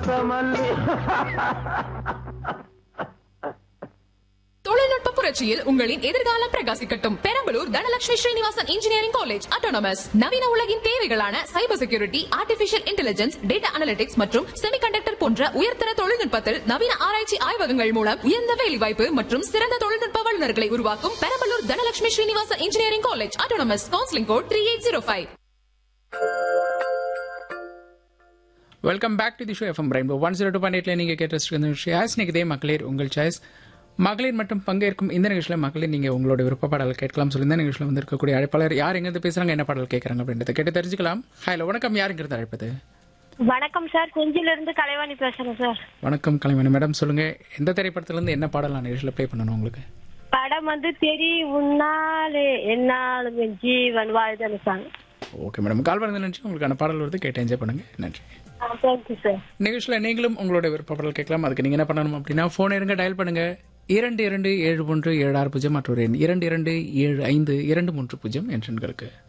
வாசமல்லி தொழில்நுட்ப புரட்சியில் உங்களின் எதிர்காலம் பிரகாசிக்கட்டும் Perambalur Dhanalakshmi Srinivasan engineering college autonomous நவீன உலகின் தேவைகளான cyber security artificial intelligence data analytics மற்றும் செமிகண்டக்டர் போன்ற உயர்தர தொழில்நுட்பத்தில் நவீன ஆராய்ச்சி ஆய்வகங்கள் மூலம் உயர்ந்த வேலைவாய்ப்பு மற்றும் சிறந்த தொழில்நுட்ப வல்லுநர்களை உருவாக்கும் Perambalur Dhanalakshmi Srinivasan engineering college autonomous counselling code three eight zero five welcome back to the show FM rainbow one zero two point எயிட்ல நீங்கள் கேட்டு விஷயம் இன்னைக்கு இதே மகளிர் உங்கள் சாய்ஸ் மகளிர் மட்டும் பங்கேற்கும் இந்த நிகழ்ச்சியில் மகளிர் நீங்கள் உங்களோட விருப்ப பாடல் கேட்கலாம் சொல்லி இந்த நிகழ்ச்சியில் வந்திருக்கக்கூடிய அழைப்பாளர் யார் எங்கிருந்து பேசுறாங்க என்ன பாடல் கேட்குறாங்க அப்படின்றத கேட்டு தெரிஞ்சுக்கலாம் ஹலோ வணக்கம் யாருங்கிறது அழைப்பது வணக்கம் சார் செஞ்சில இருந்து கலைவாணி பேசுறேன் சார் வணக்கம் கலைமணி மேடம் சொல்லுங்க எந்த திரைப்படத்துலேருந்து என்ன பாடல் நான் நிகழ்ச்சியில் ப்ளே பண்ணணும் உங்களுக்கு படம் வந்து தெரி உன்னாலே என்னாலும் என் ஜீவன் வாழ்தல் சாங் ஓகே மேடம் கால் பண்ணது நினச்சி உங்களுக்கான பாடல் வருது கேட்டு என்ஜாய் பண்ணுங்க நன்றி தேங்க்யூ சார் நிகழ்ச்சியில் நீங்களும் உங்களோட விருப்ப பாடல் கேட்கலாம் அதுக்கு நீங்கள் என்ன பண்ணணும் அப்படின்னா ஃபோன் இருங்க டயல் பண்ணுங்க இரண்டு இரண்டு ஏழு ஒன்று ஏழு ஆறு பூஜ்ஜியம் மற்றொரு எண் இரண்டு இரண்டு ஏழு ஐந்து இரண்டு மூன்று பூஜ்ஜியம் என்ற எண்களுக்கு